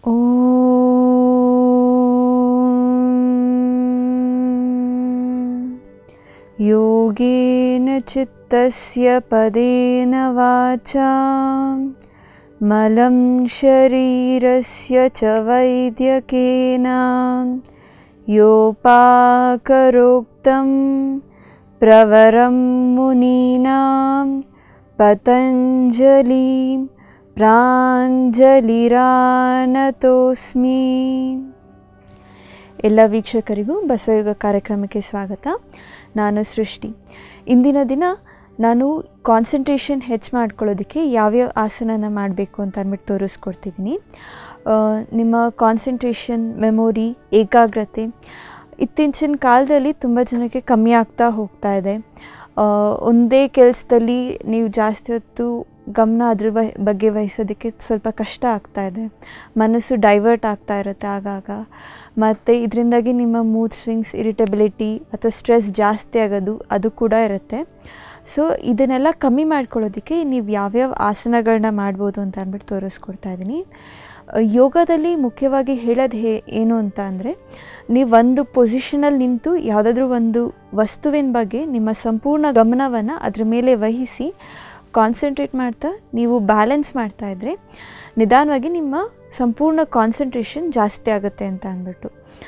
ॐ योगेन चित्तस्य पदेन वाचा मलं शरीरस्य च वैद्यकेन योपाकरोक्तं प्रवरं मुनीनां पतञ्जलिं ಪ್ರಾಂಜಲಿರಾನತೋಸ್ಮಿ ಎಲ್ಲ ವೀಕ್ಷಕರಿಗೂ ಬಸವಯುಗ ಕಾರ್ಯಕ್ರಮಕ್ಕೆ ಸ್ವಾಗತ ನಾನು ಸೃಷ್ಟಿ ಇಂದಿನ ದಿನ ನಾನು ಕಾನ್ಸಂಟ್ರೇಷನ್ ಹೆಚ್ಚು ಮಾಡ್ಕೊಳ್ಳೋದಕ್ಕೆ ಯಾವ್ಯಾವ ಆಸನನ ಮಾಡಬೇಕು ಅಂತ ಅಂದ್ಬಿಟ್ಟು ತೋರಿಸ್ಕೊಡ್ತಿದ್ದೀನಿ ಆ, ನಿಮ್ಮ ಕಾನ್ಸಂಟ್ರೇಷನ್ ಮೆಮೊರಿ ಏಕಾಗ್ರತೆ ಇತ್ತೀಚಿನ ಕಾಲದಲ್ಲಿ ತುಂಬ ಜನಕ್ಕೆ ಕಮ್ಮಿ ಆಗ್ತಾ ಹೋಗ್ತಾ ಇದೆ ಆ, ಒಂದೇ ಕೆಲಸದಲ್ಲಿ ನೀವು ಜಾಸ್ತಿ ಹೊತ್ತು ಗಮನ ಅದ್ರ ಬ ಬಗ್ಗೆ ವಹಿಸೋದಕ್ಕೆ ಸ್ವಲ್ಪ ಕಷ್ಟ ಆಗ್ತಾ ಇದೆ ಮನಸ್ಸು ಡೈವರ್ಟ್ ಆಗ್ತಾ ಇರುತ್ತೆ ಆಗಾಗ ಮತ್ತು ಇದರಿಂದಾಗಿ ನಿಮ್ಮ ಮೂಡ್ ಸ್ವಿಂಗ್ಸ್ ಇರಿಟಬಿಲಿಟಿ ಅಥವಾ ಸ್ಟ್ರೆಸ್ ಜಾಸ್ತಿ ಆಗೋದು ಅದು ಕೂಡ ಇರುತ್ತೆ ಸೊ ಇದನ್ನೆಲ್ಲ ಕಮ್ಮಿ ಮಾಡ್ಕೊಳ್ಳೋದಕ್ಕೆ ನೀವು ಯಾವ್ಯಾವ ಆಸನಗಳನ್ನ ಮಾಡ್ಬೋದು ಅಂತ ಅಂದ್ಬಿಟ್ಟು ತೋರಿಸ್ಕೊಡ್ತಾ ಇದ್ದೀನಿ ಆ, ಯೋಗದಲ್ಲಿ ಮುಖ್ಯವಾಗಿ ಹೇಳೋದು ಹೇ ಏನು ಅಂತ ಅಂದರೆ ನೀವು ಒಂದು ಪೊಸಿಷನಲ್ಲಿ ನಿಂತು ಯಾವುದಾದ್ರೂ ಒಂದು ವಸ್ತುವಿನ ಬಗ್ಗೆ ನಿಮ್ಮ ಸಂಪೂರ್ಣ ಗಮನವನ್ನು ಅದ್ರ ಮೇಲೆ ವಹಿಸಿ ಕಾನ್ಸಂಟ್ರೇಟ್ ಮಾಡ್ತಾ ನೀವು ಬ್ಯಾಲೆನ್ಸ್ ಮಾಡ್ತಾ ಇದ್ದರೆ ನಿಧಾನವಾಗಿ ನಿಮ್ಮ ಸಂಪೂರ್ಣ ಕಾನ್ಸಂಟ್ರೇಷನ್ ಜಾಸ್ತಿ ಆಗುತ್ತೆ ಅಂತ ಅಂದ್ಬಿಟ್ಟು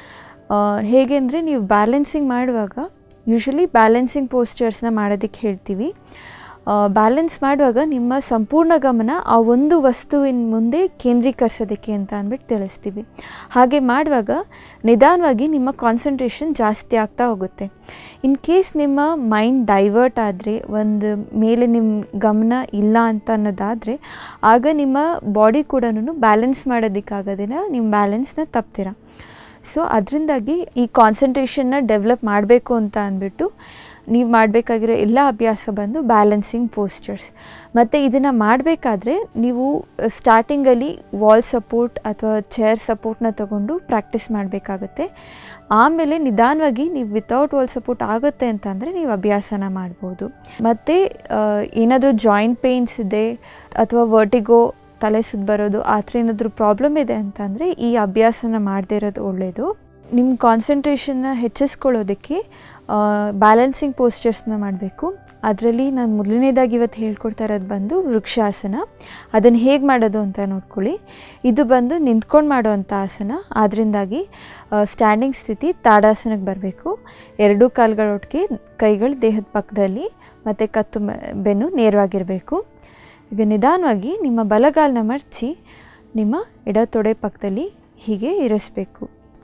ಆ, ಹೇಗೆ ಅಂದರೆ ನೀವು ಬ್ಯಾಲೆನ್ಸಿಂಗ್ ಮಾಡುವಾಗ ಯೂಶ್ವಲಿ ಬ್ಯಾಲೆನ್ಸಿಂಗ್ ಪೋಸ್ಚರ್ಸ್ನ ಮಾಡೋದಕ್ಕೆ ಹೇಳ್ತೀವಿ ಬ್ಯಾಲೆನ್ಸ್ ಮಾಡುವಾಗ ನಿಮ್ಮ ಸಂಪೂರ್ಣ ಗಮನ ಆ ಒಂದು ವಸ್ತುವಿನ ಮುಂದೆ ಕೇಂದ್ರೀಕರಿಸೋದಕ್ಕೆ ಅಂತ ಅಂದ್ಬಿಟ್ಟು ತಿಳಿಸ್ತೀವಿ ಹಾಗೆ ಮಾಡುವಾಗ ನಿಧಾನವಾಗಿ ನಿಮ್ಮ ಕಾನ್ಸಂಟ್ರೇಷನ್ ಜಾಸ್ತಿ ಆಗ್ತಾ ಹೋಗುತ್ತೆ ಇನ್ ಕೇಸ್ ನಿಮ್ಮ ಮೈಂಡ್ ಡೈವರ್ಟ್ ಆದರೆ ಒಂದು ಮೇಲೆ ನಿಮ್ಮ ಗಮನ ಇಲ್ಲ ಅಂತ ಅನ್ನೋದಾದರೆ ಆಗ ನಿಮ್ಮ ಬಾಡಿ ಕೂಡ ಬ್ಯಾಲೆನ್ಸ್ ಮಾಡೋದಕ್ಕಾಗೋದಿಲ್ಲ ನಿಮ್ಮ ಬ್ಯಾಲೆನ್ಸ್ನ ತಪ್ತೀರ ಸೊ ಅದರಿಂದಾಗಿ ಈ ಕಾನ್ಸಂಟ್ರೇಷನ್ನ ಡೆವಲಪ್ ಮಾಡಬೇಕು ಅಂತ ಅಂದ್ಬಿಟ್ಟು ನೀವು ಮಾಡಬೇಕಾಗಿರೋ ಎಲ್ಲ ಅಭ್ಯಾಸ ಬಂದು ಬ್ಯಾಲೆನ್ಸಿಂಗ್ ಪೋಸ್ಚರ್ಸ್ ಮತ್ತು ಇದನ್ನು ಮಾಡಬೇಕಾದ್ರೆ ನೀವು ಸ್ಟಾರ್ಟಿಂಗಲ್ಲಿ ವಾಲ್ ಸಪೋರ್ಟ್ ಅಥವಾ ಚೇರ್ ಸಪೋರ್ಟ್ನ ತಗೊಂಡು ಪ್ರಾಕ್ಟೀಸ್ ಮಾಡಬೇಕಾಗುತ್ತೆ ಆಮೇಲೆ ನಿಧಾನವಾಗಿ ನೀವು ವಿತೌಟ್ ವಾಲ್ ಸಪೋರ್ಟ್ ಆಗುತ್ತೆ ಅಂತಂದರೆ ನೀವು ಅಭ್ಯಾಸನ ಮಾಡ್ಬೋದು ಮತ್ತು ಏನಾದರೂ ಜಾಯಿಂಟ್ ಪೇಯ್ನ್ಸ್ ಇದೆ ಅಥವಾ ವರ್ಟಿಗೋ ತಲೆ ಸುತ್ತ ಬರೋದು ಆ ಥರ ಏನಾದರೂ ಪ್ರಾಬ್ಲಮ್ ಇದೆ ಅಂತಂದರೆ ಈ ಅಭ್ಯಾಸನ ಮಾಡದೇ ಇರೋದು ಒಳ್ಳೆಯದು ನಿಮ್ಮ ಕಾನ್ಸಂಟ್ರೇಷನ್ನ ಹೆಚ್ಚಿಸ್ಕೊಳ್ಳೋದಕ್ಕೆ ಬ್ಯಾಲೆನ್ಸಿಂಗ್ ಪೋಸ್ಚರ್ಸ್ನ ಮಾಡಬೇಕು ಅದರಲ್ಲಿ ನಾನು ಮೊದಲನೇದಾಗಿ ಇವತ್ತು ಹೇಳ್ಕೊಡ್ತಾ ಇರೋದು ಬಂದು ವೃಕ್ಷಾಸನ ಅದನ್ನು ಹೇಗೆ ಮಾಡೋದು ಅಂತ ನೋಡ್ಕೊಳ್ಳಿ ಇದು ಬಂದು ನಿಂತ್ಕೊಂಡು ಮಾಡೋವಂಥ ಆಸನ ಅದರಿಂದಾಗಿ ಸ್ಟ್ಯಾಂಡಿಂಗ್ ಸ್ಥಿತಿ ತಾಡಾಸನಕ್ಕೆ ಬರಬೇಕು ಎರಡೂ ಕಾಲುಗಳೊಟ್ಟಿಗೆ ಕೈಗಳು ದೇಹದ ಪಕ್ಕದಲ್ಲಿ ಮತ್ತು ಕತ್ತು ಮ- ಬೆನ್ನು ನೇರವಾಗಿರಬೇಕು ಈಗ ನಿಧಾನವಾಗಿ ನಿಮ್ಮ ಬಲಗಾಲನ್ನ ಮಡಚಿ ನಿಮ್ಮ ಎಡ ತೊಡೆ ಪಕ್ಕದಲ್ಲಿ ಹೀಗೆ ಇರಿಸ್ಬೇಕು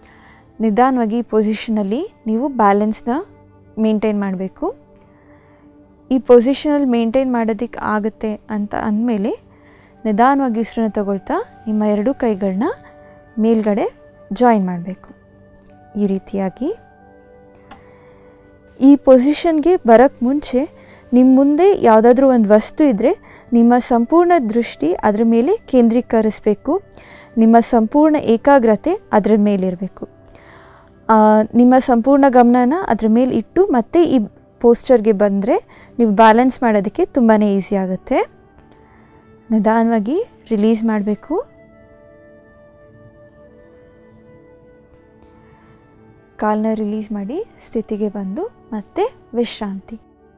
ನಿಧಾನವಾಗಿ ಈ ಪೊಸಿಷನಲ್ಲಿ ನೀವು ಬ್ಯಾಲೆನ್ಸ್ನ ಮೇಂಟೈನ್ ಮಾಡಬೇಕು ಈ ಪೊಸಿಷನಲ್ಲಿ ಮೇಂಟೈನ್ ಮಾಡೋದಕ್ಕೆ ಆಗುತ್ತೆ ಅಂತ ಅಂದಮೇಲೆ ನಿಧಾನವಾಗಿ ಉಸಿರನ್ನ ತಗೊಳ್ತಾ ನಿಮ್ಮ ಎರಡೂ ಕೈಗಳನ್ನ ಮೇಲ್ಗಡೆ ಜಾಯಿನ್ ಮಾಡಬೇಕು ಈ ರೀತಿಯಾಗಿ ಈ ಪೊಸಿಷನ್ಗೆ ಬರೋಕ್ಕೆ ಮುಂಚೆ ನಿಮ್ಮ ಮುಂದೆ ಯಾವುದಾದ್ರೂ ಒಂದು ವಸ್ತು ಇದ್ದರೆ ನಿಮ್ಮ ಸಂಪೂರ್ಣ ದೃಷ್ಟಿ ಅದರ ಮೇಲೆ ಕೇಂದ್ರೀಕರಿಸಬೇಕು ನಿಮ್ಮ ಸಂಪೂರ್ಣ ಏಕಾಗ್ರತೆ ಅದರ ಮೇಲಿರಬೇಕು ಆ, ನಿಮ್ಮ ಸಂಪೂರ್ಣ ಗಮನನ ಅದ್ರ ಮೇಲೆ ಇಟ್ಟು ಮತ್ತೆ ಈ ಪೋಸ್ಚರ್ಗೆ ಬಂದರೆ ನೀವು ಬ್ಯಾಲೆನ್ಸ್ ಮಾಡೋದಕ್ಕೆ ತುಂಬಾ ಈಸಿ ಆಗುತ್ತೆ ನಿಧಾನವಾಗಿ ರಿಲೀಸ್ ಮಾಡಬೇಕು ಕಾಲನ್ನ ರಿಲೀಸ್ ಮಾಡಿ ಸ್ಥಿತಿಗೆ ಬಂದು ಮತ್ತೆ ವಿಶ್ರಾಂತಿ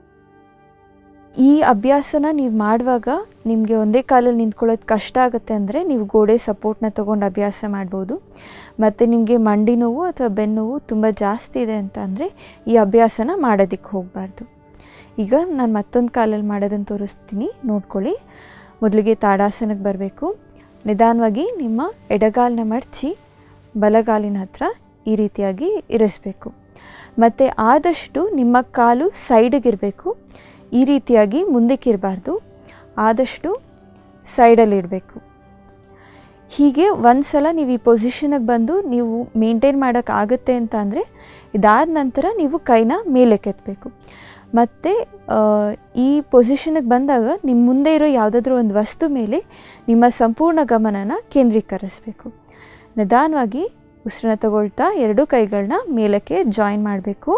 ಈ ಅಭ್ಯಾಸನ ನೀವು ಮಾಡುವಾಗ ನಿಮಗೆ ಒಂದೇ ಕಾಲಲ್ಲಿ ನಿಂತ್ಕೊಳ್ಳೋದು ಕಷ್ಟ ಆಗುತ್ತೆ ಅಂದರೆ ನೀವು ಗೋಡೆ ಸಪೋರ್ಟ್ನ ತೊಗೊಂಡು ಅಭ್ಯಾಸ ಮಾಡ್ಬೋದು ಮತ್ತು ನಿಮಗೆ ಮಂಡಿ ನೋವು ಅಥವಾ ಬೆನ್ನು ನೋವು ತುಂಬ ಜಾಸ್ತಿ ಇದೆ ಅಂತ ಅಂದರೆ ಈ ಅಭ್ಯಾಸನ ಮಾಡೋದಕ್ಕೆ ಹೋಗಬಾರ್ದು ಈಗ ನಾನು ಮತ್ತೊಂದು ಕಾಲಲ್ಲಿ ಮಾಡೋದನ್ನು ತೋರಿಸ್ತೀನಿ ನೋಡ್ಕೊಳ್ಳಿ ಮೊದಲಿಗೆ ತಾಡಾಸನಕ್ಕೆ ಬರಬೇಕು ನಿಧಾನವಾಗಿ ನಿಮ್ಮ ಎಡಗಾಲನ್ನ ಮಡಚಿ ಬಲಗಾಲಿನ ಹತ್ರ ಈ ರೀತಿಯಾಗಿ ಇರಿಸ್ಬೇಕು ಮತ್ತು ಆದಷ್ಟು ನಿಮ್ಮ ಕಾಲು ಸೈಡಿಗಿರಬೇಕು ಈ ರೀತಿಯಾಗಿ ಮುಂದಕ್ಕಿರಬಾರ್ದು ಆದಷ್ಟು ಸೈಡಲ್ಲಿಡಬೇಕು ಹೀಗೆ ಒಂದು ಸಲ ನೀವು ಈ ಪೊಸಿಷನಿಗೆ ಬಂದು ನೀವು ಮೇಂಟೈನ್ ಮಾಡೋಕ್ಕಾಗುತ್ತೆ ಅಂತ ಅಂದರೆ ಇದಾದ ನಂತರ ನೀವು ಕೈನ ಮೇಲೆ ಕೆತ್ತಬೇಕು ಮತ್ತು ಈ ಪೊಸಿಷನಿಗೆ ಬಂದಾಗ ನಿಮ್ಮ ಮುಂದೆ ಇರೋ ಯಾವುದಾದ್ರೂ ಒಂದು ವಸ್ತು ಮೇಲೆ ನಿಮ್ಮ ಸಂಪೂರ್ಣ ಗಮನನ ಕೇಂದ್ರೀಕರಿಸಬೇಕು ನಿಧಾನವಾಗಿ ಉಸಿರನ್ನ ತಗೊಳ್ತಾ ಎರಡೂ ಕೈಗಳನ್ನ ಮೇಲಕ್ಕೆ ಜಾಯಿನ್ ಮಾಡಬೇಕು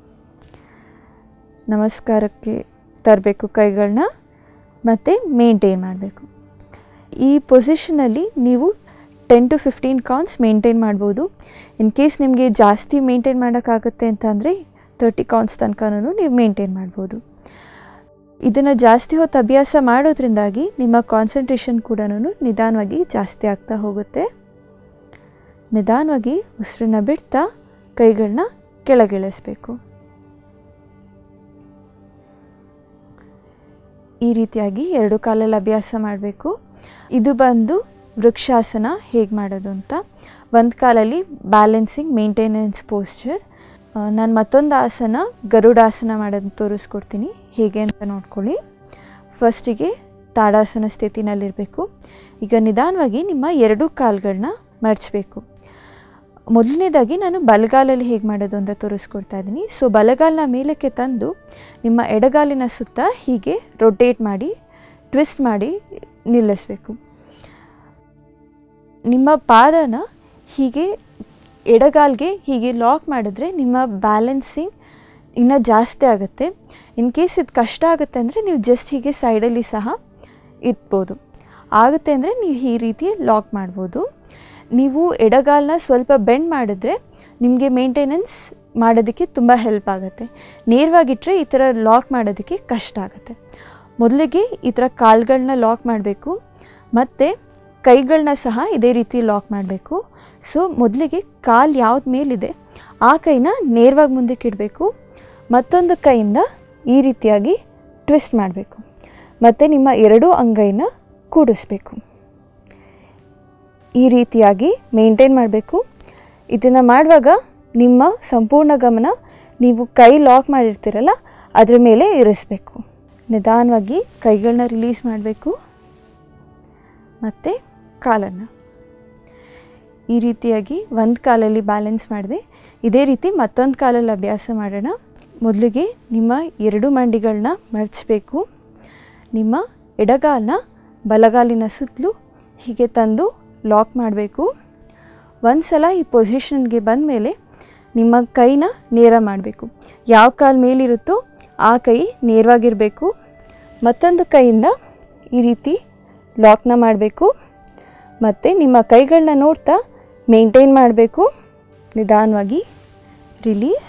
ನಮಸ್ಕಾರಕ್ಕೆ ತರಬೇಕು ಕೈಗಳನ್ನ ಮತ್ತು ಮೇಂಟೈನ್ ಮಾಡಬೇಕು ಈ ಪೊಸಿಷನಲ್ಲಿ ನೀವು ten to fifteen counts maintain ಮಾಡ್ಬೋದು ಇನ್ ಕೇಸ್ ನಿಮಗೆ ಜಾಸ್ತಿ ಮೇಂಟೈನ್ ಮಾಡೋಕ್ಕಾಗುತ್ತೆ ಅಂತ ಅಂದರೆ ತರ್ಟಿ ಕೌಂಟ್ಸ್ ತನಕನೂ ನೀವು ಮೇಂಟೈನ್ ಮಾಡ್ಬೋದು ಇದನ್ನು ಜಾಸ್ತಿ ಹೊತ್ತು ಅಭ್ಯಾಸ ಮಾಡೋದ್ರಿಂದಾಗಿ ನಿಮ್ಮ ಕಾನ್ಸಂಟ್ರೇಷನ್ ಕೂಡ ನಿಧಾನವಾಗಿ ಜಾಸ್ತಿ ಆಗ್ತಾ ಹೋಗುತ್ತೆ ನಿಧಾನವಾಗಿ ಉಸಿರನ್ನ ಬಿಡ್ತಾ ಕೈಗಳನ್ನ ಕೆಳಗಿಳಿಸ್ಬೇಕು ಈ ರೀತಿಯಾಗಿ ಎರಡು ಕಾಲಲ್ಲಿ ಅಭ್ಯಾಸ ಮಾಡಬೇಕು ಇದು ಬಂದು ವೃಕ್ಷಾಸನ ಹೇಗೆ ಮಾಡೋದು ಅಂತ ಒಂದು ಕಾಲಲ್ಲಿ ಬ್ಯಾಲೆನ್ಸಿಂಗ್ ಮೇಂಟೆನೆನ್ಸ್ ಪೋಸ್ಚರ್ ನಾನು ಮತ್ತೊಂದು ಆಸನ ಗರುಡಾಸನ ಮಾಡೋದನ್ನ ತೋರಿಸ್ಕೊಡ್ತೀನಿ ಹೇಗೆ ಅಂತ ನೋಡ್ಕೊಳ್ಳಿ ಫಸ್ಟಿಗೆ ತಾಡಾಸನ ಸ್ಥಿತಿನಲ್ಲಿರಬೇಕು ಈಗ ನಿಧಾನವಾಗಿ ನಿಮ್ಮ ಎರಡೂ ಕಾಲುಗಳನ್ನ ಮಡಚಬೇಕು ಮೊದಲನೇದಾಗಿ ನಾನು ಬಲಗಾಲಲ್ಲಿ ಹೇಗೆ ಮಾಡೋದು ಅಂತ ತೋರಿಸ್ಕೊಡ್ತಾ ಇದ್ದೀನಿ ಸೊ ಬಲಗಾಲನ ಮೇಲಕ್ಕೆ ತಂದು ನಿಮ್ಮ ಎಡಗಾಲಿನ ಸುತ್ತ ಹೀಗೆ ರೊಟೇಟ್ ಮಾಡಿ ಟ್ವಿಸ್ಟ್ ಮಾಡಿ ನಿಲ್ಲಿಸಬೇಕು ನಿಮ್ಮ ಪಾದನ ಹೀಗೆ ಎಡಗಾಲ್ಗೆ ಹೀಗೆ ಲಾಕ್ ಮಾಡಿದ್ರೆ ನಿಮ್ಮ ಬ್ಯಾಲೆನ್ಸಿಂಗ್ ಇನ್ನೂ ಜಾಸ್ತಿ ಆಗುತ್ತೆ ಇನ್ ಕೇಸ್ ಇದು ಕಷ್ಟ ಆಗುತ್ತೆ ಅಂದರೆ ನೀವು ಜಸ್ಟ್ ಹೀಗೆ ಸೈಡಲ್ಲಿ ಸಹ ಇಟ್ಬೋದು ಆಗುತ್ತೆ ಅಂದರೆ ನೀವು ಈ ರೀತಿ ಲಾಕ್ ಮಾಡ್ಬೋದು ನೀವು ಎಡಗಾಲನ್ನ ಸ್ವಲ್ಪ ಬೆಂಡ್ ಮಾಡಿದ್ರೆ ನಿಮಗೆ ಮೇಂಟೆನೆನ್ಸ್ ಮಾಡೋದಕ್ಕೆ ತುಂಬ ಹೆಲ್ಪ್ ಆಗುತ್ತೆ ನೇರವಾಗಿಟ್ಟರೆ ಈ ಥರ ಲಾಕ್ ಮಾಡೋದಕ್ಕೆ ಕಷ್ಟ ಆಗುತ್ತೆ ಮೊದಲಿಗೆ ಈ ಥರ ಕಾಲ್ಗಳನ್ನ ಲಾಕ್ ಮಾಡಬೇಕು ಮತ್ತು ಕೈಗಳನ್ನ ಸಹ ಇದೇ ರೀತಿ ಲಾಕ್ ಮಾಡಬೇಕು ಸೊ ಮೊದಲಿಗೆ ಕಾಲು ಯಾವ್ದು ಮೇಲಿದೆ ಆ ಕೈನ ನೇರವಾಗಿ ಮುಂದಕ್ಕೆ ಇಡಬೇಕು ಮತ್ತೊಂದು ಕೈಯಿಂದ ಈ ರೀತಿಯಾಗಿ ಟ್ವಿಸ್ಟ್ ಮಾಡಬೇಕು ಮತ್ತು ನಿಮ್ಮ ಎರಡೂ ಅಂಗೈನ ಕೂಡಿಸ್ಬೇಕು ಈ ರೀತಿಯಾಗಿ ಮೇಂಟೈನ್ ಮಾಡಬೇಕು ಇದನ್ನು ಮಾಡುವಾಗ ನಿಮ್ಮ ಸಂಪೂರ್ಣ ಗಮನ ನೀವು ಕೈ ಲಾಕ್ ಮಾಡಿರ್ತೀರಲ್ಲ ಅದ್ರ ಮೇಲೆ ಇರಿಸ್ಬೇಕು ನಿಧಾನವಾಗಿ ಕೈಗಳನ್ನ ರಿಲೀಸ್ ಮಾಡಬೇಕು ಮತ್ತು ಕಾಲನ್ನು ಈ ರೀತಿಯಾಗಿ ಒಂದು ಕಾಲಲ್ಲಿ ಬ್ಯಾಲೆನ್ಸ್ ಮಾಡಿದೆ ಇದೇ ರೀತಿ ಮತ್ತೊಂದು ಕಾಲಲ್ಲಿ ಅಭ್ಯಾಸ ಮಾಡೋಣ ಮೊದಲಿಗೆ ನಿಮ್ಮ ಎರಡು ಮಂಡಿಗಳನ್ನ ಮಡಚಬೇಕು ನಿಮ್ಮ ಎಡಗಾಲನ್ನ ಬಲಗಾಲಿನ ಸುತ್ತಲೂ ಹೀಗೆ ತಂದು ಲಾಕ್ ಮಾಡಬೇಕು ಒಂದು ಸಲ ಈ ಪೊಸಿಷನ್ಗೆ ಬಂದ ಮೇಲೆ ನಿಮ್ಮ ಕೈನ ನೇರ ಮಾಡಬೇಕು ಯಾವ ಕಾಲು ಮೇಲಿರುತ್ತೋ ಆ ಕೈ ನೇರವಾಗಿರಬೇಕು ಮತ್ತೊಂದು ಕೈಯಿಂದ ಈ ರೀತಿ ಲಾಕ್ನ ಮಾಡಬೇಕು ಮತ್ತು ನಿಮ್ಮ ಕೈಗಳನ್ನ ನೋಡ್ತಾ ಮೇಂಟೈನ್ ಮಾಡಬೇಕು ನಿಧಾನವಾಗಿ ರಿಲೀಸ್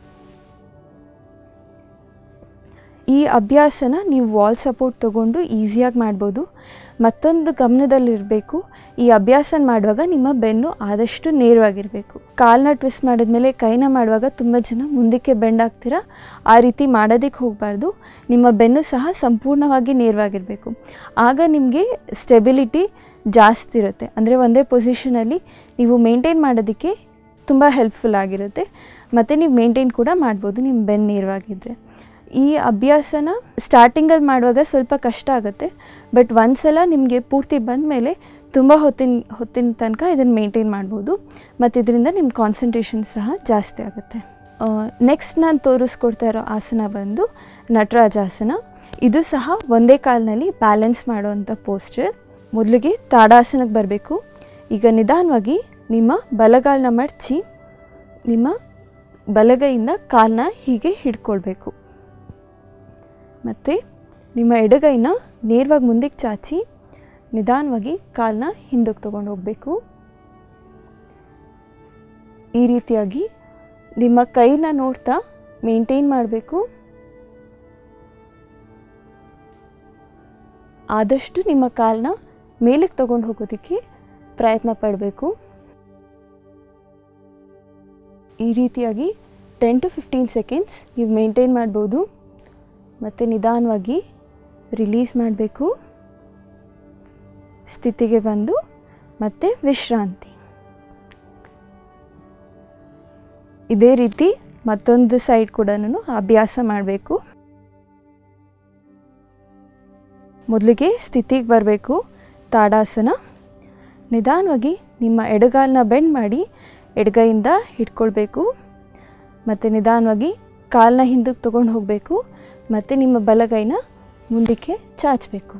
ಈ ಅಭ್ಯಾಸನ ನೀವು ವಾಲ್ ಸಪೋರ್ಟ್ ತೊಗೊಂಡು ಈಸಿಯಾಗಿ ಮಾಡ್ಬೋದು ಮತ್ತೊಂದು ಗಮನದಲ್ಲಿರಬೇಕು ಈ ಅಭ್ಯಾಸ ಮಾಡುವಾಗ ನಿಮ್ಮ ಬೆನ್ನು ಆದಷ್ಟು ನೇರವಾಗಿರಬೇಕು ಕಾಲನ್ನ ಟ್ವಿಸ್ಟ್ ಮಾಡಿದ್ಮೇಲೆ ಕೈನ ಮಾಡುವಾಗ ತುಂಬ ಜನ ಮುಂದಕ್ಕೆ ಬೆಂಡ್ ಆಗ್ತೀರಾ ಆ ರೀತಿ ಮಾಡೋದಕ್ಕೆ ಹೋಗಬಾರ್ದು ನಿಮ್ಮ ಬೆನ್ನು ಸಹ ಸಂಪೂರ್ಣವಾಗಿ ನೇರವಾಗಿರಬೇಕು ಆಗ ನಿಮಗೆ ಸ್ಟೆಬಿಲಿಟಿ ಜಾಸ್ತಿ ಇರುತ್ತೆ ಅಂದರೆ ಒಂದೇ ಪೊಸಿಷನಲ್ಲಿ ನೀವು ಮೇಂಟೈನ್ ಮಾಡೋದಕ್ಕೆ ತುಂಬ ಹೆಲ್ಪ್ಫುಲ್ ಆಗಿರುತ್ತೆ ಮತ್ತು ನೀವು ಮೇಂಟೈನ್ ಕೂಡ ಮಾಡ್ಬೋದು ನಿಮ್ಮ ಬೆನ್ನು ನೇರವಾಗಿದ್ದರೆ ಈ ಅಭ್ಯಾಸನ ಸ್ಟಾರ್ಟಿಂಗಲ್ಲಿ ಮಾಡುವಾಗ ಸ್ವಲ್ಪ ಕಷ್ಟ ಆಗುತ್ತೆ ಬಟ್ ಒಂದ್ಸಲ ನಿಮಗೆ ಪೂರ್ತಿ ಬಂದ ಮೇಲೆ ತುಂಬ ಹೊತ್ತಿನ ಹೊತ್ತಿನ ತನಕ ಇದನ್ನು ಮೇಂಟೈನ್ ಮಾಡ್ಬೋದು ಮತ್ತು ಇದರಿಂದ ನಿಮ್ಮ ಕಾನ್ಸಂಟ್ರೇಷನ್ ಸಹ ಜಾಸ್ತಿ ಆಗುತ್ತೆ ನೆಕ್ಸ್ಟ್ ನಾನು ತೋರಿಸ್ಕೊಡ್ತಾ ಇರೋ ಆಸನ ಬಂದು ನಟರಾಜಾಸನ ಇದು ಸಹ ಒಂದೇ ಕಾಲಿನಲ್ಲಿ ಬ್ಯಾಲೆನ್ಸ್ ಮಾಡುವಂಥ ಪೋಸ್ಚರ್ ಮೊದಲಿಗೆ ತಾಡಾಸನಕ್ಕೆ ಬರಬೇಕು ಈಗ ನಿಧಾನವಾಗಿ ನಿಮ್ಮ ಬಲಗಾಲನ್ನ ಮಡಚಿ ನಿಮ್ಮ ಬಲಗೈಯಿಂದ ಕಾಲನ್ನ ಹೀಗೆ ಹಿಡ್ಕೊಳ್ಬೇಕು ಮತ್ತು ನಿಮ್ಮ ಎಡಗೈನ ನೇರವಾಗಿ ಮುಂದಕ್ಕೆ ಚಾಚಿ ನಿಧಾನವಾಗಿ ಕಾಲನ್ನ ಹಿಂದಕ್ಕೆ ತೊಗೊಂಡು ಹೋಗಬೇಕು ಈ ರೀತಿಯಾಗಿ ನಿಮ್ಮ ಕೈನ ನೋಡ್ತಾ ಮೇಂಟೈನ್ ಮಾಡಬೇಕು ಆದಷ್ಟು ನಿಮ್ಮ ಕಾಲನ್ನ ಮೇಲಕ್ಕೆ ತಗೊಂಡು ಹೋಗೋದಕ್ಕೆ ಪ್ರಯತ್ನ ಪಡಬೇಕು ಈ ರೀತಿಯಾಗಿ ಟೆನ್ ಟು ಫಿಫ್ಟೀನ್ ಸೆಕೆಂಡ್ಸ್ ನೀವು ಮೇಂಟೈನ್ ಮಾಡ್ಬೋದು ಮತ್ತು ನಿಧಾನವಾಗಿ ರಿಲೀಸ್ ಮಾಡಬೇಕು ಸ್ಥಿತಿಗೆ ಬಂದು ಮತ್ತು ವಿಶ್ರಾಂತಿ ಇದೇ ರೀತಿ ಮತ್ತೊಂದು ಸೈಡ್ ಕೂಡ ಅಭ್ಯಾಸ ಮಾಡಬೇಕು ಮೊದಲಿಗೆ ಸ್ಥಿತಿಗೆ ಬರಬೇಕು ತಾಡಾಸನ ನಿಧಾನವಾಗಿ ನಿಮ್ಮ ಎಡಗಾಲನ್ನ ಬೆಂಡ್ ಮಾಡಿ ಎಡಗೈಯಿಂದ ಹಿಡ್ಕೊಳ್ಬೇಕು ಮತ್ತು ನಿಧಾನವಾಗಿ ಕಾಲನ್ನ ಹಿಂದಕ್ಕೆ ತೊಗೊಂಡು ಹೋಗಬೇಕು ಮತ್ತು ನಿಮ್ಮ ಬಲಗೈನ ಮುಂದಕ್ಕೆ ಚಾಚಬೇಕು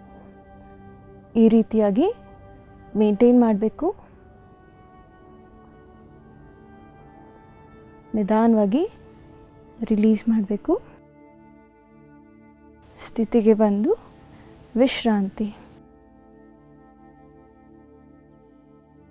ಈ ರೀತಿಯಾಗಿ ಮೇಂಟೈನ್ ಮಾಡಬೇಕು ನಿಧಾನವಾಗಿ ರಿಲೀಸ್ ಮಾಡಬೇಕು ಸ್ಥಿತಿಗೆ ಬಂದು ವಿಶ್ರಾಂತಿ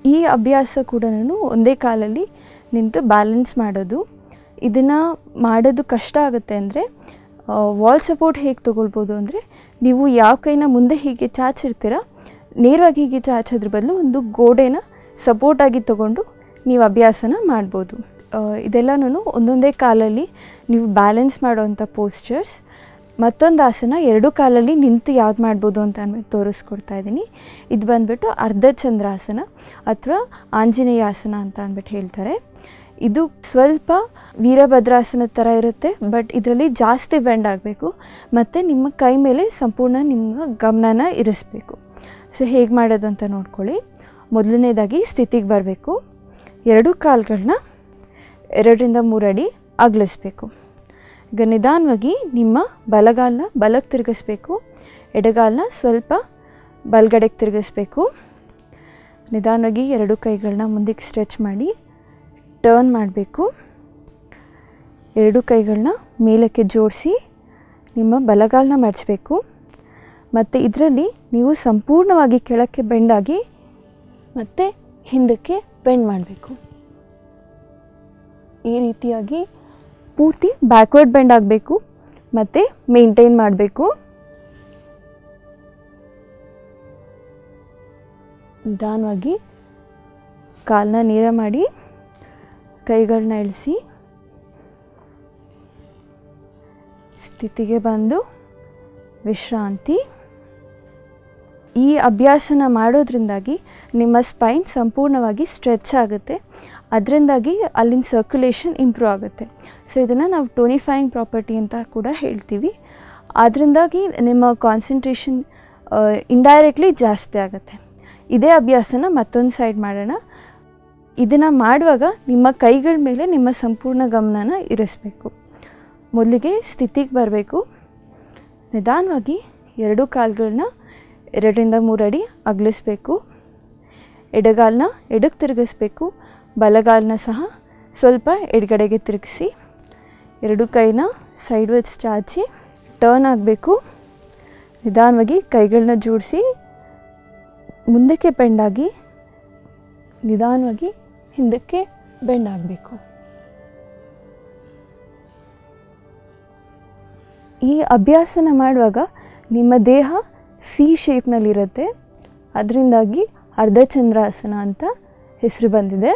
ಈ ಅಭ್ಯಾಸ ಕೂಡ ಒಂದೇ ಕಾಲಲ್ಲಿ ನಿಂತು ಬ್ಯಾಲೆನ್ಸ್ ಮಾಡೋದು ಇದನ್ನು ಮಾಡೋದು ಕಷ್ಟ ಆಗುತ್ತೆ ಅಂದರೆ ವಾಲ್ ಸಪೋರ್ಟ್ ಹೇಗೆ ತೊಗೊಳ್ಬೋದು ಅಂದರೆ ನೀವು ಯಾವ ಕೈನ ಮುಂದೆ ಹೀಗೆ ಚಾಚಿರ್ತೀರ ನೇರವಾಗಿ ಹೀಗೆ ಚಾಚೋದ್ರ ಬದಲು ಒಂದು ಗೋಡೆನ ಸಪೋರ್ಟಾಗಿ ತೊಗೊಂಡು ನೀವು ಅಭ್ಯಾಸನ ಮಾಡ್ಬೋದು ಇದೆಲ್ಲನೂ ಒಂದೊಂದೇ ಕಾಲಲ್ಲಿ ನೀವು ಬ್ಯಾಲೆನ್ಸ್ ಮಾಡೋವಂಥ ಪೋಸ್ಚರ್ಸ್ ಮತ್ತೊಂದು ಆಸನ ಎರಡು ಕಾಲಲ್ಲಿ ನಿಂತು ಯಾವ್ದು ಮಾಡ್ಬೋದು ಅಂತ ಅಂದ್ಬಿಟ್ಟು ತೋರಿಸ್ಕೊಡ್ತಾ ಇದ್ದೀನಿ ಇದು ಬಂದ್ಬಿಟ್ಟು ಅರ್ಧ ಚಂದ್ರಾಸನ ಅಥವಾ ಆಂಜನೇಯ ಆಸನ ಅಂತ ಅಂದ್ಬಿಟ್ಟು ಹೇಳ್ತಾರೆ ಇದು ಸ್ವಲ್ಪ ವೀರಭದ್ರಾಸನದ ಥರ ಇರುತ್ತೆ ಬಟ್ ಇದರಲ್ಲಿ ಜಾಸ್ತಿ ಬೆಂಡ್ ಆಗಬೇಕು ಮತ್ತು ನಿಮ್ಮ ಕೈ ಮೇಲೆ ಸಂಪೂರ್ಣ ನಿಮ್ಮ ಗಮನನ ಇರಿಸ್ಬೇಕು ಸೊ ಹೇಗೆ ಮಾಡೋದು ಅಂತ ನೋಡ್ಕೊಳ್ಳಿ ಮೊದಲನೇದಾಗಿ ಸ್ಥಿತಿಗೆ ಬರಬೇಕು ಎರಡು ಕಾಲುಗಳನ್ನ ಎರಡರಿಂದ ಮೂರು ಅಡಿ ಅಗಲಿಸ್ಬೇಕು ಈಗ ನಿಧಾನವಾಗಿ ನಿಮ್ಮ ಬಲಗಾಲನ್ನ ಬಲಕ್ಕೆ ತಿರುಗಿಸ್ಬೇಕು ಎಡಗಾಲನ್ನ ಸ್ವಲ್ಪ ಬಲಗಡೆಗೆ ತಿರುಗಿಸ್ಬೇಕು ನಿಧಾನವಾಗಿ ಎರಡು ಕೈಗಳನ್ನ ಮುಂದಕ್ಕೆ ಸ್ಟ್ರೆಚ್ ಮಾಡಿ ಟರ್ನ್ ಮಾಡಬೇಕು ಎರಡು ಕೈಗಳನ್ನ ಮೇಲಕ್ಕೆ ಜೋಡಿಸಿ ನಿಮ್ಮ ಬಲಗಾಲನ್ನ ಮಡಚಬೇಕು ಮತ್ತು ಇದರಲ್ಲಿ ನೀವು ಸಂಪೂರ್ಣವಾಗಿ ಕೆಳಕ್ಕೆ ಬೆಂಡಾಗಿ ಮತ್ತು ಹಿಂದಕ್ಕೆ ಬೆಂಡ್ ಮಾಡಬೇಕು ಈ ರೀತಿಯಾಗಿ ಪೂರ್ತಿ ಬ್ಯಾಕ್ವರ್ಡ್ ಬೆಂಡ್ ಆಗಬೇಕು ಮತ್ತು ಮೇಂಟೈನ್ ಮಾಡಬೇಕು ನಿಧಾನವಾಗಿ ಕಾಲನ್ನ ನೇರ ಮಾಡಿ ಕೈಗಳನ್ನ ಇಳಿಸಿ ಸ್ಥಿತಿಗೆ ಬಂದು ವಿಶ್ರಾಂತಿ ಈ ಅಭ್ಯಾಸನ ಮಾಡೋದ್ರಿಂದಾಗಿ ನಿಮ್ಮ ಸ್ಪೈನ್ ಸಂಪೂರ್ಣವಾಗಿ ಸ್ಟ್ರೆಚ್ ಆಗುತ್ತೆ ಅದರಿಂದಾಗಿ ಅಲ್ಲಿನ ಸರ್ಕ್ಯುಲೇಷನ್ ಇಂಪ್ರೂವ್ ಆಗುತ್ತೆ ಸೊ ಇದನ್ನು ನಾವು ಟೋನಿಫೈಯಿಂಗ್ ಪ್ರಾಪರ್ಟಿ ಅಂತ ಕೂಡ ಹೇಳ್ತೀವಿ ಅದರಿಂದಾಗಿ ನಿಮ್ಮ ಕಾನ್ಸಂಟ್ರೇಷನ್ ಇಂಡೈರೆಕ್ಟ್ಲಿ ಜಾಸ್ತಿ ಆಗುತ್ತೆ ಇದೇ ಅಭ್ಯಾಸನ ಮತ್ತೊಂದು ಸೈಡ್ ಮಾಡೋಣ ಇದನ್ನು ಮಾಡುವಾಗ ನಿಮ್ಮ ಕೈಗಳ ಮೇಲೆ ನಿಮ್ಮ ಸಂಪೂರ್ಣ ಗಮನನ ಇರಿಸ್ಬೇಕು ಮೊದಲಿಗೆ ಸ್ಥಿತಿಗೆ ಬರಬೇಕು ನಿಧಾನವಾಗಿ ಎರಡು ಕಾಲುಗಳನ್ನ ಎರಡರಿಂದ ಮೂರು ಅಡಿ ಅಗಲಿಸ್ಬೇಕು ಎಡಗಾಲನ್ನ ಎಡಕ್ಕೆ ತಿರುಗಿಸ್ಬೇಕು ಬಲಗಾಲನ್ನ ಸಹ ಸ್ವಲ್ಪ ಎಡಗಡೆಗೆ ತಿರುಗಿಸಿ ಎರಡು ಕೈನ ಸೈಡ್ ವೇಸ್ ಚಾಚಿ ಟರ್ನ್ ಆಗಬೇಕು ನಿಧಾನವಾಗಿ ಕೈಗಳನ್ನ ಜೋಡಿಸಿ ಮುಂದಕ್ಕೆ ಬೆಂಡಾಗಿ ನಿಧಾನವಾಗಿ ಹಿಂದಕ್ಕೆ ಬೆಂಡ್ ಆಗಬೇಕು ಈ ಅಭ್ಯಾಸನ ಮಾಡುವಾಗ ನಿಮ್ಮ ದೇಹ ಸಿ ಶೇಪ್ನಲ್ಲಿರುತ್ತೆ ಅದರಿಂದಾಗಿ ಅರ್ಧಚಂದ್ರಾಸನ ಅಂತ ಹೆಸರು ಬಂದಿದೆ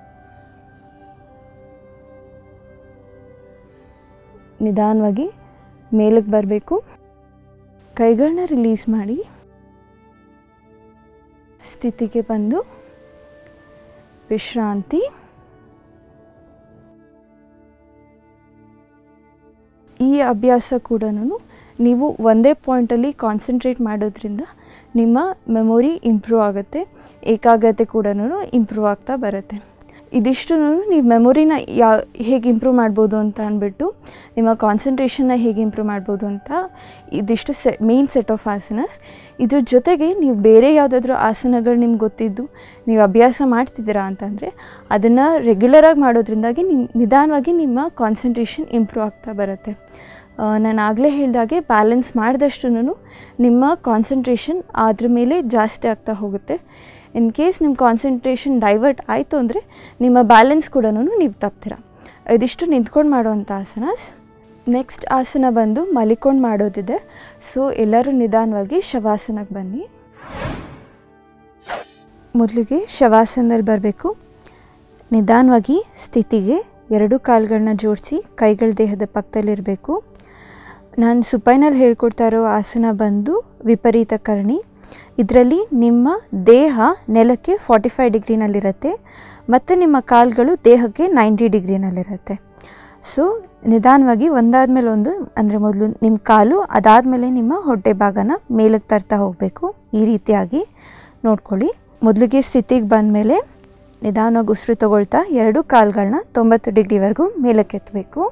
ನಿಧಾನವಾಗಿ ಮೇಲಕ್ಕೆ ಬರಬೇಕು ಕೈಗಳನ್ನ ರಿಲೀಸ್ ಮಾಡಿ ಸ್ಥಿತಿಗೆ ಬಂದು ವಿಶ್ರಾಂತಿ ಈ ಅಭ್ಯಾಸ ಕೂಡ ನೀವು ಒಂದೇ ಪಾಯಿಂಟಲ್ಲಿ ಕಾನ್ಸಂಟ್ರೇಟ್ ಮಾಡೋದ್ರಿಂದ ನಿಮ್ಮ ಮೆಮೊರಿ ಇಂಪ್ರೂವ್ ಆಗುತ್ತೆ ಏಕಾಗ್ರತೆ ಕೂಡ ಇಂಪ್ರೂವ್ ಆಗ್ತಾ ಬರುತ್ತೆ ಇದಿಷ್ಟು ನೀವು ಮೆಮೊರಿನ ಯಾ ಹೇಗೆ ಇಂಪ್ರೂವ್ ಮಾಡ್ಬೋದು ಅಂತ ಅಂದ್ಬಿಟ್ಟು ನಿಮ್ಮ ಕಾನ್ಸಂಟ್ರೇಷನ್ನ ಹೇಗೆ ಇಂಪ್ರೂವ್ ಮಾಡ್ಬೋದು ಅಂತ ಇದಿಷ್ಟು ಸೆ ಮೇನ್ ಸೆಟ್ ಆಫ್ ಆಸನಸ್ ಇದ್ರ ಜೊತೆಗೆ ನೀವು ಬೇರೆ ಯಾವುದಾದ್ರೂ ಆಸನಗಳು ನಿಮ್ಗೆ ಗೊತ್ತಿದ್ದು ನೀವು ಅಭ್ಯಾಸ ಮಾಡ್ತಿದ್ದೀರಾ ಅಂತಂದರೆ ಅದನ್ನು ರೆಗ್ಯುಲರಾಗಿ ಮಾಡೋದ್ರಿಂದಾಗಿ ನಿಮ್ಮ ನಿಧಾನವಾಗಿ ನಿಮ್ಮ ಕಾನ್ಸಂಟ್ರೇಷನ್ ಇಂಪ್ರೂವ್ ಆಗ್ತಾ ಬರುತ್ತೆ ನಾನು ಆಗಲೇ ಹೇಳಿದಾಗೆ ಬ್ಯಾಲೆನ್ಸ್ ಮಾಡಿದಷ್ಟು ನಿಮ್ಮ ಕಾನ್ಸಂಟ್ರೇಷನ್ ಅದ್ರ ಮೇಲೆ ಜಾಸ್ತಿ ಆಗ್ತಾ ಹೋಗುತ್ತೆ ಇನ್ ಕೇಸ್ ನಿಮ್ಮ ಕಾನ್ಸಂಟ್ರೇಷನ್ ಡೈವರ್ಟ್ ಆಯಿತು ಅಂದರೆ ನಿಮ್ಮ ಬ್ಯಾಲೆನ್ಸ್ ಕೂಡ ನೀವು ತಪ್ತೀರ ಇದಿಷ್ಟು ನಿಂತ್ಕೊಂಡು ಮಾಡುವಂಥ ಆಸನಸ್ ನೆಕ್ಸ್ಟ್ ಆಸನ ಬಂದು ಮಲಿಕೊಂಡು ಮಾಡೋದಿದೆ ಸೊ ಎಲ್ಲರೂ ನಿಧಾನವಾಗಿ ಶವಾಸನಕ್ಕೆ ಬನ್ನಿ ಮೊದಲಿಗೆ ಶವಾಸನದಲ್ಲಿ ಬರಬೇಕು ನಿಧಾನವಾಗಿ ಸ್ಥಿತಿಗೆ ಎರಡು ಕಾಲುಗಳನ್ನ ಜೋಡಿಸಿ ಕೈಗಳ ದೇಹದ ಪಕ್ಕದಲ್ಲಿರಬೇಕು ನಾನು ಸುಪೈನಲ್ಲಿ ಹೇಳ್ಕೊಡ್ತಾ ಇರೋ ಆಸನ ಬಂದು ವಿಪರೀತ ಕರ್ಣಿ ಇದರಲ್ಲಿ ನಿಮ್ಮ ದೇಹ ನೆಲಕ್ಕೆ ಫಾರ್ಟಿ ಫೈವ್ ಡಿಗ್ರಿನಲ್ಲಿರುತ್ತೆ ಮತ್ತು ನಿಮ್ಮ ಕಾಲುಗಳು ದೇಹಕ್ಕೆ ನೈಂಟಿ ಡಿಗ್ರಿನಲ್ಲಿರುತ್ತೆ ಸೊ ನಿಧಾನವಾಗಿ ಒಂದಾದ್ಮೇಲೆ ಒಂದು ಅಂದರೆ ಮೊದಲು ನಿಮ್ಮ ಕಾಲು ಅದಾದಮೇಲೆ ನಿಮ್ಮ ಹೊಟ್ಟೆ ಭಾಗನ ಮೇಲಕ್ಕೆ ತರ್ತಾ ಹೋಗಬೇಕು ಈ ರೀತಿಯಾಗಿ ನೋಡ್ಕೊಳ್ಳಿ ಮೊದಲಿಗೆ ಸ್ಥಿತಿಗೆ ಬಂದಮೇಲೆ ನಿಧಾನವಾಗಿ ಉಸಿರು ತಗೊಳ್ತಾ ಎರಡು ಕಾಲುಗಳನ್ನ ತೊಂಬತ್ತು ಡಿಗ್ರಿವರೆಗೂ ಮೇಲಕ್ಕೆತ್ತಬೇಕು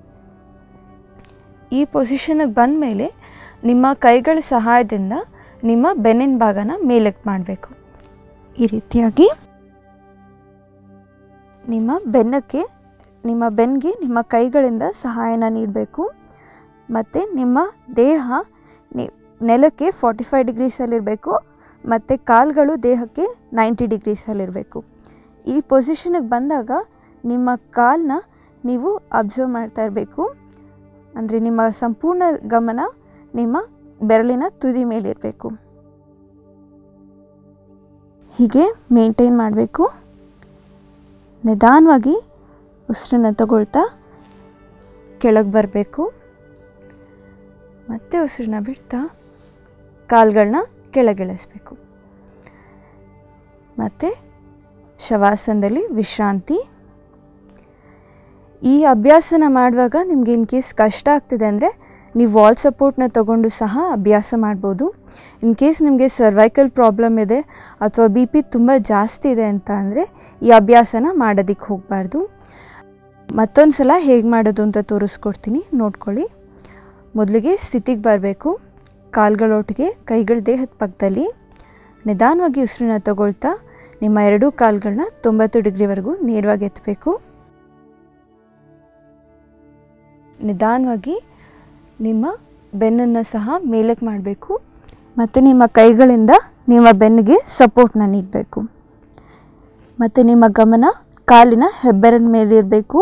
ಈ ಪೊಸಿಷನ್ಗೆ ಬಂದ ಮೇಲೆ ನಿಮ್ಮ ಕೈಗಳ ಸಹಾಯದಿಂದ ನಿಮ್ಮ ಬೆನ್ನಿನ ಭಾಗನ ಮೇಲಕ್ಕೆ ಮಾಡಬೇಕು ಈ ರೀತಿಯಾಗಿ ನಿಮ್ಮ ಬೆನ್ನಕ್ಕೆ ನಿಮ್ಮ ಬೆನ್ನಿಗೆ ನಿಮ್ಮ ಕೈಗಳಿಂದ ಸಹಾಯನ ನೀಡಬೇಕು ಮತ್ತು ನಿಮ್ಮ ದೇಹ ನಿ ನೆಲಕ್ಕೆ ಫಾರ್ಟಿ ಫೈವ್ ಡಿಗ್ರೀಸಲ್ಲಿರಬೇಕು ಮತ್ತು ಕಾಲುಗಳು ದೇಹಕ್ಕೆ ನೈಂಟಿ ಡಿಗ್ರೀಸಲ್ಲಿರಬೇಕು ಈ ಪೊಸಿಷನಿಗೆ ಬಂದಾಗ ನಿಮ್ಮ ಕಾಲನ್ನ ನೀವು ಅಬ್ಸರ್ವ್ ಮಾಡ್ತಾ ಇರಬೇಕು ಅಂದರೆ ನಿಮ್ಮ ಸಂಪೂರ್ಣ ಗಮನ ನಿಮ್ಮ ಬೆರಳಿನ ತುದಿ ಮೇಲಿರಬೇಕು ಹೀಗೆ ಮೇಂಟೈನ್ ಮಾಡಬೇಕು ನಿಧಾನವಾಗಿ ಉಸಿರನ್ನು ತಗೊಳ್ತಾ ಕೆಳಗೆ ಬರಬೇಕು ಮತ್ತೆ ಉಸಿರನ್ನ ಬಿಡ್ತಾ ಕಾಲುಗಳನ್ನ ಕೆಳಗಿಳಿಸ್ಬೇಕು ಮತ್ತು ಶವಾಸನದಲ್ಲಿ ವಿಶ್ರಾಂತಿ ಈ ಅಭ್ಯಾಸನ ಮಾಡುವಾಗ ನಿಮಗೆ ಇನ್ ಕೇಸ್ ಕಷ್ಟ ಆಗ್ತಿದೆ ಅಂದರೆ ನೀವು ವಾಲ್ ಸಪೋರ್ಟ್ನ ತಗೊಂಡು ಸಹ ಅಭ್ಯಾಸ ಮಾಡ್ಬೋದು ಇನ್ ಕೇಸ್ ನಿಮಗೆ ಸರ್ವೈಕಲ್ ಪ್ರಾಬ್ಲಮ್ ಇದೆ ಅಥವಾ ಬಿ ಪಿ ತುಂಬ ಜಾಸ್ತಿ ಇದೆ ಅಂತ ಅಂದರೆ ಈ ಅಭ್ಯಾಸನ ಮಾಡೋದಕ್ಕೆ ಹೋಗಬಾರ್ದು ಮತ್ತೊಂದು ಸಲ ಹೇಗೆ ಮಾಡೋದು ಅಂತ ತೋರಿಸ್ಕೊಡ್ತೀನಿ ನೋಡ್ಕೊಳ್ಳಿ ಮೊದಲಿಗೆ ಸ್ಥಿತಿಗೆ ಬರಬೇಕು ಕಾಲುಗಳೊಟ್ಟಿಗೆ ಕೈಗಳ ದೇಹದ ಪಕ್ಕದಲ್ಲಿ ನಿಧಾನವಾಗಿ ಉಸಿರನ್ನ ತಗೊಳ್ತಾ ನಿಮ್ಮ ಎರಡೂ ಕಾಲುಗಳನ್ನ ತೊಂಬತ್ತು ಡಿಗ್ರಿವರೆಗೂ ನೇರವಾಗಿ ಎತ್ತಬೇಕು ನಿಧಾನವಾಗಿ ನಿಮ್ಮ ಬೆನ್ನನ್ನು ಸಹ ಮೇಲಕ್ಕೆ ಮಾಡಬೇಕು ಮತ್ತು ನಿಮ್ಮ ಕೈಗಳಿಂದ ನಿಮ್ಮ ಬೆನ್ನಿಗೆ ಸಪೋರ್ಟ್ನ ನೀಡಬೇಕು ಮತ್ತು ನಿಮ್ಮ ಗಮನ ಕಾಲಿನ ಹೆಬ್ಬೆರಳ ಮೇಲಿರಬೇಕು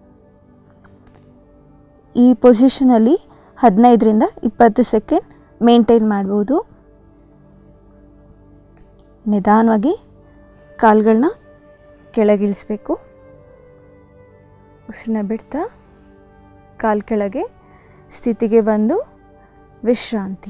ಈ ಪೊಸಿಷನಲ್ಲಿ ಹದಿನೈದರಿಂದ ಇಪ್ಪತ್ತು ಸೆಕೆಂಡ್ ಮೇಂಟೈನ್ ಮಾಡ್ಬೋದು ನಿಧಾನವಾಗಿ ಕಾಲುಗಳನ್ನ ಕೆಳಗಿಳಿಸ್ಬೇಕು ಉಸಿರನ್ನ ಬಿಡ್ತಾ ಕಾಲು ಕೆಳಗೆ ಸ್ಥಿತಿಗೆ ಬಂದು ವಿಶ್ರಾಂತಿ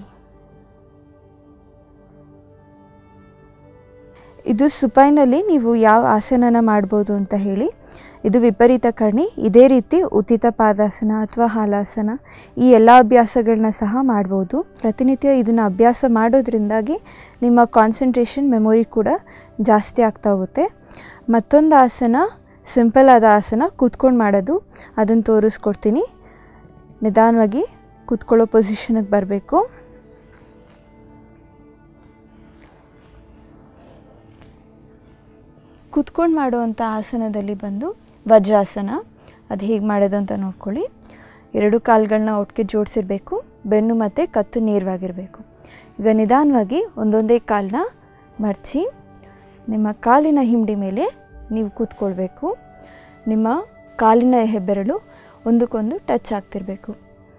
ಇದು ಸುಪೈನಲ್ಲಿ ನೀವು ಯಾವ ಆಸನನ ಮಾಡ್ಬೋದು ಅಂತ ಹೇಳಿ ಇದು ವಿಪರೀತ ಕರ್ಣಿ ಇದೇ ರೀತಿ ಉತ್ತಿತ ಪಾದಾಸನ ಅಥವಾ ಹಾಲಾಸನ ಈ ಎಲ್ಲ ಅಭ್ಯಾಸಗಳನ್ನ ಸಹ ಮಾಡ್ಬೋದು ಪ್ರತಿನಿತ್ಯ ಇದನ್ನು ಅಭ್ಯಾಸ ಮಾಡೋದ್ರಿಂದಾಗಿ ನಿಮ್ಮ ಕಾನ್ಸಂಟ್ರೇಷನ್ ಮೆಮೊರಿ ಕೂಡ ಜಾಸ್ತಿ ಆಗ್ತಾ ಹೋಗುತ್ತೆ ಮತ್ತೊಂದು ಆಸನ ಸಿಂಪಲ್ ಆದ ಆಸನ ಕೂತ್ಕೊಂಡು ಮಾಡೋದು ಅದನ್ನು ತೋರಿಸ್ಕೊಡ್ತೀನಿ ನಿಧಾನವಾಗಿ ಕೂತ್ಕೊಳ್ಳೋ ಪೊಸಿಷನ್ಗೆ ಬರಬೇಕು ಕೂತ್ಕೊಂಡು ಮಾಡುವಂಥ ಆಸನದಲ್ಲಿ ಬಂದು ವಜ್ರಾಸನ ಅದು ಹೇಗೆ ಮಾಡೋದು ಅಂತ ನೋಡ್ಕೊಳ್ಳಿ ಎರಡು ಕಾಲುಗಳನ್ನ ಒಟ್ಟಿಗೆ ಜೋಡಿಸಿರ್ಬೇಕು ಬೆನ್ನು ಮತ್ತು ಕತ್ತು ನೇರವಾಗಿರಬೇಕು ಈಗ ನಿಧಾನವಾಗಿ ಒಂದೊಂದೇ ಕಾಲನ್ನ ಮಡಚಿ ನಿಮ್ಮ ಕಾಲಿನ ಹಿಂಡಿ ಮೇಲೆ ನೀವು ಕೂತ್ಕೊಳ್ಬೇಕು ನಿಮ್ಮ ಕಾಲಿನ ಹೆಬ್ಬೆರಳು ಒಂದಕ್ಕೊಂದು ಟಚ್ ಆಗ್ತಿರಬೇಕು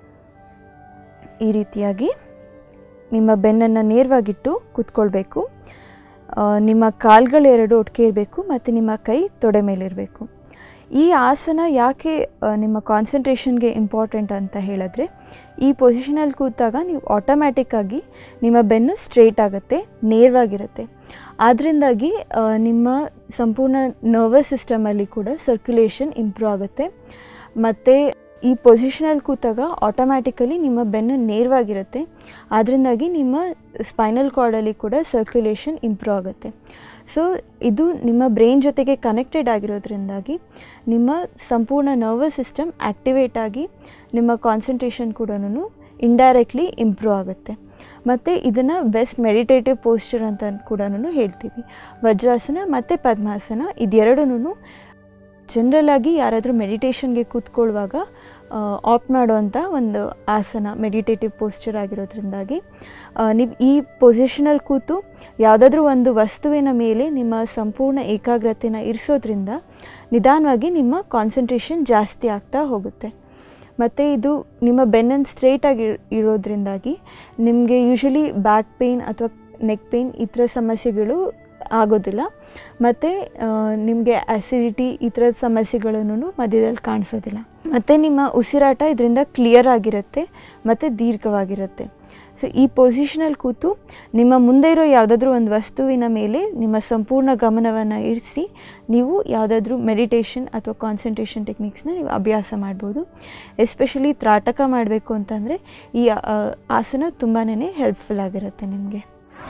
ಈ ರೀತಿಯಾಗಿ ನಿಮ್ಮ ಬೆನ್ನನ್ನು ನೇರವಾಗಿಟ್ಟು ಕೂತ್ಕೊಳ್ಬೇಕು ಆ, ನಿಮ್ಮ ಕಾಲುಗಳು ಎರಡು ಒಟ್ಟಿಗೆ ಇರಬೇಕು ಮತ್ತು ನಿಮ್ಮ ಕೈ ತೊಡೆ ಮೇಲಿರಬೇಕು ಈ ಆಸನ ಯಾಕೆ ಆ, ನಿಮ್ಮ ಕಾನ್ಸಂಟ್ರೇಷನ್ಗೆ ಇಂಪಾರ್ಟೆಂಟ್ ಅಂತ ಹೇಳಿದ್ರೆ ಈ ಪೊಸಿಷನಲ್ಲಿ ಕೂತಾಗ ನೀವು ಆಟೋಮ್ಯಾಟಿಕ್ಕಾಗಿ ನಿಮ್ಮ ಬೆನ್ನು ಸ್ಟ್ರೇಟ್ ಆಗುತ್ತೆ ನೇರವಾಗಿರುತ್ತೆ ಆದ್ದರಿಂದಾಗಿ ಆ, ನಿಮ್ಮ ಸಂಪೂರ್ಣ ನರ್ವಸ್ ಸಿಸ್ಟಮಲ್ಲಿ ಕೂಡ ಸರ್ಕ್ಯುಲೇಷನ್ ಇಂಪ್ರೂವ್ ಆಗುತ್ತೆ ಮತ್ತು ಈ ಪೊಸಿಷನಲ್ಲಿ ಕೂತಾಗ ಆಟೋಮ್ಯಾಟಿಕಲಿ ನಿಮ್ಮ ಬೆನ್ನು ನೇರವಾಗಿರುತ್ತೆ ಅದರಿಂದಾಗಿ ನಿಮ್ಮ ಸ್ಪೈನಲ್ ಕಾರ್ಡಲ್ಲಿ ಕೂಡ ಸರ್ಕ್ಯುಲೇಷನ್ ಇಂಪ್ರೂವ್ ಆಗುತ್ತೆ ಸೊ ಇದು ನಿಮ್ಮ ಬ್ರೈನ್ ಜೊತೆಗೆ ಕನೆಕ್ಟೆಡ್ ಆಗಿರೋದ್ರಿಂದಾಗಿ ನಿಮ್ಮ ಸಂಪೂರ್ಣ ನರ್ವಸ್ ಸಿಸ್ಟಮ್ ಆ್ಯಕ್ಟಿವೇಟ್ ಆಗಿ ನಿಮ್ಮ ಕಾನ್ಸಂಟ್ರೇಷನ್ ಕೂಡ ಇಂಡೈರೆಕ್ಟ್ಲಿ ಇಂಪ್ರೂವ್ ಆಗುತ್ತೆ ಮತ್ತು ಇದನ್ನು ಬೆಸ್ಟ್ ಮೆಡಿಟೇಟಿವ್ ಪೋಸ್ಚರ್ ಅಂತ ಕೂಡ ಹೇಳ್ತೀವಿ ವಜ್ರಾಸನ ಮತ್ತು ಪದ್ಮಾಸನ ಇದೆರಡೂ ಜನರಲ್ ಆಗಿ ಯಾರಾದರೂ ಮೆಡಿಟೇಷನ್ಗೆ ಕೂತ್ಕೊಳ್ಳುವಾಗ ಆಪ್ಟ್ ಮಾಡುವಂಥ ಒಂದು ಆಸನ ಮೆಡಿಟೇಟಿವ್ ಪೋಸ್ಚರ್ ಆಗಿರೋದ್ರಿಂದಾಗಿ ನೀವು ಈ ಪೊಸಿಷನಲ್ಲಿ ಕೂತು ಯಾವುದಾದ್ರೂ ಒಂದು ವಸ್ತುವಿನ ಮೇಲೆ ನಿಮ್ಮ ಸಂಪೂರ್ಣ ಏಕಾಗ್ರತೆನ ಇರಿಸೋದ್ರಿಂದ ನಿಧಾನವಾಗಿ ನಿಮ್ಮ ಕಾನ್ಸಂಟ್ರೇಷನ್ ಜಾಸ್ತಿ ಆಗ್ತಾ ಹೋಗುತ್ತೆ ಮತ್ತು ಇದು ನಿಮ್ಮ ಬೆನ್ನನ್ನು ಸ್ಟ್ರೇಟಾಗಿ ಇರೋದ್ರಿಂದಾಗಿ ನಿಮಗೆ ಯೂಶಲಿ ಬ್ಯಾಕ್ ಪೇಯ್ನ್ ಅಥವಾ ನೆಕ್ ಪೇಯ್ನ್ ಈ ಥರ ಸಮಸ್ಯೆಗಳು ಆಗೋದಿಲ್ಲ ಮತ್ತು ನಿಮಗೆ ಆ್ಯಸಿಡಿಟಿ ಈ ಥರದ ಸಮಸ್ಯೆಗಳನ್ನು ಮಧ್ಯದಲ್ಲಿ ಕಾಣಿಸೋದಿಲ್ಲ ಮತ್ತು ನಿಮ್ಮ ಉಸಿರಾಟ ಇದರಿಂದ ಕ್ಲಿಯರ್ ಆಗಿರುತ್ತೆ ಮತ್ತು ದೀರ್ಘವಾಗಿರುತ್ತೆ ಸೊ ಈ ಪೊಸಿಷನಲ್ಲಿ ಕೂತು ನಿಮ್ಮ ಮುಂದೆ ಇರೋ ಯಾವುದಾದ್ರೂ ಒಂದು ವಸ್ತುವಿನ ಮೇಲೆ ನಿಮ್ಮ ಸಂಪೂರ್ಣ ಗಮನವನ್ನು ಇರಿಸಿ ನೀವು ಯಾವುದಾದ್ರೂ ಮೆಡಿಟೇಷನ್ ಅಥವಾ ಕಾನ್ಸಂಟ್ರೇಷನ್ ಟೆಕ್ನಿಕ್ಸ್ನ ನೀವು ಅಭ್ಯಾಸ ಮಾಡ್ಬೋದು ಎಸ್ಪೆಷಲಿ ತ್ರಾಟಕ ಮಾಡಬೇಕು ಅಂತಂದರೆ ಈ ಆ, ಆಸನ ತುಂಬಾ ಹೆಲ್ಪ್ಫುಲ್ ಆಗಿರುತ್ತೆ ನಿಮಗೆ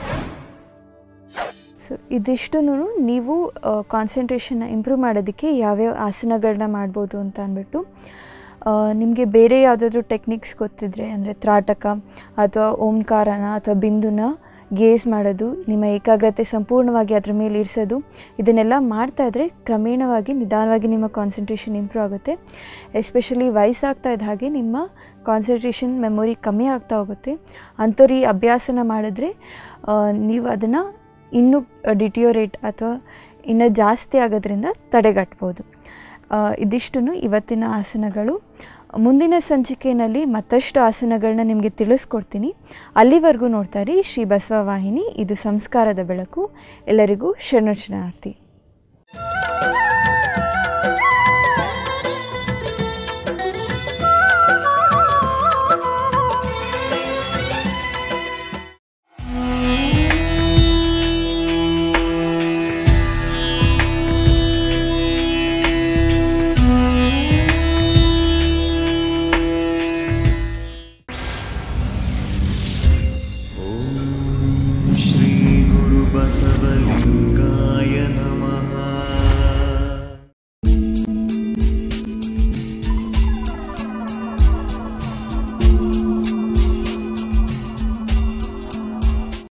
ಸೊ ಇದಿಷ್ಟು ನೀವು ಕಾನ್ಸಂಟ್ರೇಷನ್ನ ಇಂಪ್ರೂವ್ ಮಾಡೋದಕ್ಕೆ ಯಾವ್ಯಾವ ಆಸನಗಳನ್ನ ಮಾಡ್ಬೋದು ಅಂತ ಅಂದ್ಬಿಟ್ಟು ನಿಮಗೆ ಬೇರೆ ಯಾವುದಾದ್ರೂ ಟೆಕ್ನಿಕ್ಸ್ ಗೊತ್ತಿದ್ರೆ ಅಂದರೆ ತ್ರಾಟಕ ಅಥವಾ ಓಂಕಾರನ ಅಥವಾ ಬಿಂದುನ ಗೇಸ್ ಮಾಡೋದು ನಿಮ್ಮ ಏಕಾಗ್ರತೆ ಸಂಪೂರ್ಣವಾಗಿ ಅದ್ರ ಮೇಲೆ ಇರಿಸೋದು ಇದನ್ನೆಲ್ಲ ಮಾಡ್ತಾ ಇದ್ದರೆ ಕ್ರಮೇಣವಾಗಿ ನಿಧಾನವಾಗಿ ನಿಮ್ಮ ಕಾನ್ಸಂಟ್ರೇಷನ್ ಇಂಪ್ರೂವ್ ಆಗುತ್ತೆ ಎಸ್ಪೆಷಲಿ ವಯಸ್ಸಾಗ್ತಾ ಇದ್ದ ಹಾಗೆ ನಿಮ್ಮ ಕಾನ್ಸಂಟ್ರೇಷನ್ ಮೆಮೊರಿ ಕಮ್ಮಿ ಆಗ್ತಾ ಹೋಗುತ್ತೆ ಅಂಥವ್ರು ಈ ಅಭ್ಯಾಸನ ಮಾಡಿದ್ರೆ ಆ, ನೀವು ಅದನ್ನು ಇನ್ನೂ ಡಿಟಿಯೋರೇಟ್ ಅಥವಾ ಇನ್ನೂ ಜಾಸ್ತಿ ಆಗೋದ್ರಿಂದ ತಡೆಗಟ್ಬೋದು ಇದಿಷ್ಟು ಇವತ್ತಿನ ಆಸನಗಳು ಮುಂದಿನ ಸಂಚಿಕೆಯಲ್ಲಿ ಮತ್ತಷ್ಟು ಆಸನಗಳನ್ನ ನಿಮಗೆ ತಿಳಿಸ್ಕೊಡ್ತೀನಿ ಅಲ್ಲಿವರೆಗೂ ನೋಡ್ತಾ ಇರಿ ಶ್ರೀ ಬಸವ ವಾಹಿನಿ ಇದು ಸಂಸ್ಕಾರದ ಬೆಳಕು ಎಲ್ಲರಿಗೂ ಶರಣು ಶರಣಾರ್ಥಿ